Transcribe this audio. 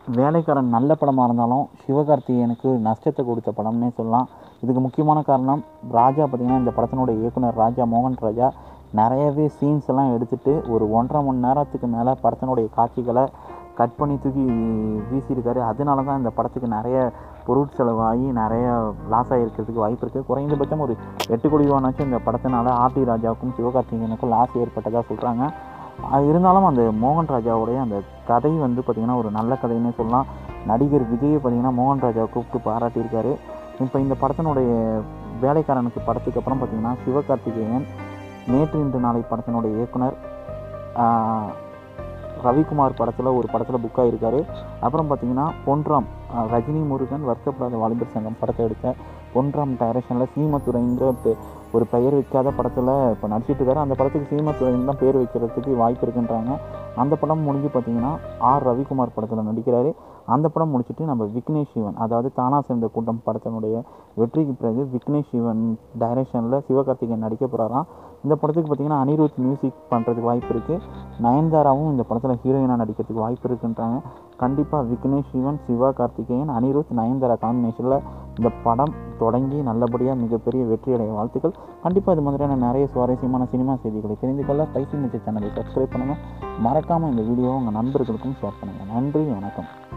வேலைக்காரன் நல்ல படமாக இருந்தாலும் சிவகார்த்திகேயனுக்கு நஷ்டத்தை கொடுத்த படம்னே சொல்லலாம் இதுக்கு முக்கியமான காரணம் ராஜா பார்த்திங்கன்னா இந்த படத்தினுடைய இயக்குனர் ராஜா மோகன் ராஜா நிறையவே சீன்ஸ் எல்லாம் எடுத்துகிட்டு ஒரு ஒன்றரை மணி நேரத்துக்கு மேலே படத்தினுடைய காட்சிகளை கட் பண்ணி தூக்கி வீசியிருக்காரு அதனால தான் இந்த படத்துக்கு நிறைய பொருட்செலவாகி நிறைய லாஸ் ஆகிருக்கிறதுக்கு வாய்ப்பு இருக்குது குறைந்தபட்சம் ஒரு எட்டு கோடி ரூபானாச்சும் இந்த படத்தினால ஆர்டி ராஜாவுக்கும் சிவகார்த்திகேயனுக்கும் லாஸ் ஏற்பட்டதாக சொல்கிறாங்க அது இருந்தாலும் அந்த மோகன் ராஜாவுடைய அந்த கதை வந்து பார்த்திங்கன்னா ஒரு நல்ல கதைன்னே சொல்லலாம் நடிகர் விஜயை பார்த்திங்கன்னா மோகன் ராஜாவை கூப்பிட்டு பாராட்டியிருக்காரு இப்போ இந்த படத்தினுடைய வேலைக்காரனுக்கு படத்துக்கு அப்புறம் பார்த்திங்கன்னா சிவகார்த்திகேயன் நேற்று இன்று நாளை படத்தினுடைய இயக்குனர் ஆஹ், ரவிக்குமார் படத்தில் ஒரு படத்தில் புக் ஆகியிருக்காரு அப்புறம் பார்த்திங்கன்னா பொன்ராம் ஆஹ், ரஜினி முருகன் வருத்தப்படாத வாலிபர் சங்கம் படத்தை எடுத்த பொன்ராம் டைரக்ஷனில் சீமத்துறைங்கிற பெ- ஒரு பெயர் வைக்காத படத்தில் இப்போ நடிச்சிட்டு இருக்காரு அந்த படத்துக்கு சீமத்துறைன்னு தான் பேர் வைக்கிறதுக்கு வாய்ப்பு இருக்குன்றாங்க அந்த படம் முடிஞ்சு பார்த்தீங்கன்னா ஆர் ரவிக்குமார் படத்தில் நடிக்கிறாரு அந்த படம் முடிச்சுட்டு நம்ம விக்னேஷ் சிவன் அதாவது தானா சேர்ந்த கூட்டம் படத்தினுடைய வெற்றிக்கு பிறகு விக்னேஷ் சிவன் டைரக்ஷனில் சிவகார்த்திகேயன் நடிக்க போகிறாராம் இந்த படத்துக்கு பார்த்தீங்கன்னா அனிருத் மியூசிக் பண்ணுறதுக்கு வாய்ப்பு இருக்குது நயன்தாராவும் இந்த படத்தில் ஹீரோயினாக நடிக்கிறதுக்கு வாய்ப்பு இருக்குன்றாங்க கண்டிப்பாக விக்னேஷ் சிவன் சிவா கார்த்திகேயன் அனிருத் நயன்தாரா காம்பினேஷனில் இந்த படம் தொடங்கி நல்லபடியாக மிகப்பெரிய வெற்றி அடைய வாழ்த்துக்கள் கண்டிப்பாக இது மாதிரியான நிறைய சுவாரஸ்யமான சினிமா செய்திகளை தெரிந்து கொள்ள பைசி மிச்ச சேனலை சப்ஸ்கிரைப் பண்ணுங்கள் மறக்காமல் இந்த வீடியோவை உங்கள் நண்பர்களுக்கும் ஷேர் பண்ணுங்கள் நன்றி வணக்கம்